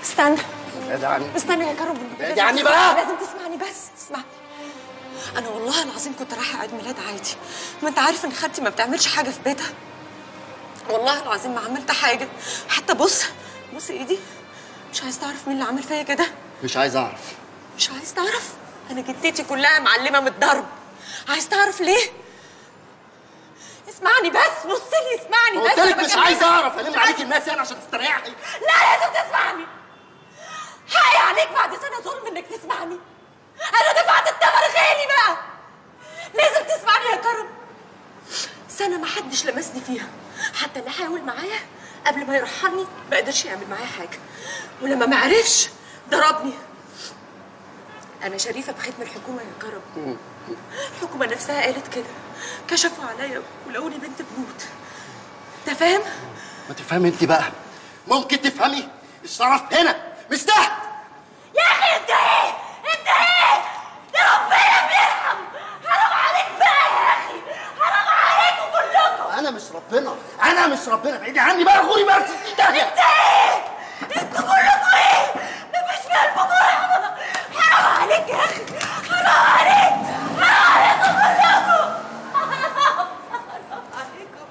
استنى ابعد عني استنى يا كرم بعدي لازم عني تسمعني، بقى. لازم تسمعني بس اسمع انا والله العظيم كنت رايحه عيد ميلاد عادي ما انت عارف ان خالتي ما بتعملش حاجه في بيتها والله العظيم ما عملت حاجه حتى بص بص ايدي مش عايز تعرف مين اللي عمل فيا كده مش عايز اعرف مش عايز تعرف انا جدتي كلها معلمه من الضرب عايز تعرف ليه اسمعني بس بص لي اسمعني بس قلت لك أنا مش بكلمك. عايز اعرف الم مش عليك عايز- الناس يعني عشان تستريحي لا لازم تسمعني حقي عليك بعد سنه ظلم انك تسمعني انا دفعت الثمن غالي بقى لازم تسمعني يا كرم سنه ما حدش لمسني فيها حتى اللي حاول معايا قبل ما يرحلني ما قدرش يعمل معايا حاجه ولما ما عرفش ضربني انا شريفه بختم الحكومه يا كرم الحكومه نفسها قالت كده كشفوا عليا ولقوني بنت بنوت انت فاهم ما تفهمي انت بقى ممكن تفهمي الشرف هنا مش تحت يا اخي انت ايه؟ انت ايه؟ ده ربنا بيرحم حرام عليك بقى يا اخي حرام عليكم كلكم انا مش ربنا انا مش ربنا بعيدي عني بقى غوري بقى في داهيه انت ايه؟ انتوا كلكم ايه؟ مفيش في قلبكم رحمه حرام عليك يا اخي حرام عليك حرام عليكم كلكم حرام عليكم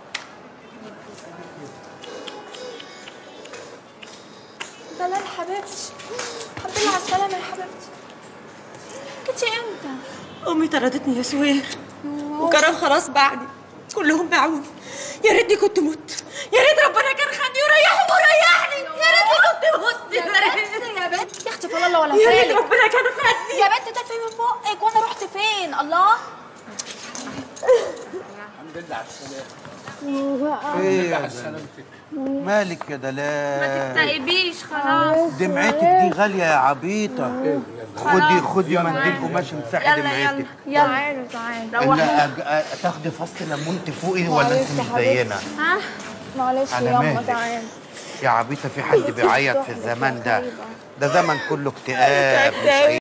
دلال حبيبتي الحمد لله على السلامة يا حبيبتي جيتي امتى؟ امي طردتني يا سهير وكرم خلاص باعني كلهم باعوني يا ريتني كنت مت يا ريت ربنا كان خدني وريحه وريحني يا ريتني كنت مت يا بنت يا بنت يا اختي فلا الله ولا يا ريت فالك ربنا كان خدني يا بنت ده في من بقك وانا رحت فين الله ايه يا دلال مالك يا دلال تقبيش خلاص دمعتك دي غالية يا عبيطة خدي خدي منديل قماش امسحي يلا يلا دمعتك يلا تعالوا تعالوا إن روحوا أج- أ- تاخدي فص ليمون تفوقي ولا انت مش زينا ها معلش على يا مالك. يما تعالي يا عبيطة في حد بيعيط في الزمان ده ده زمن كله اكتئاب مش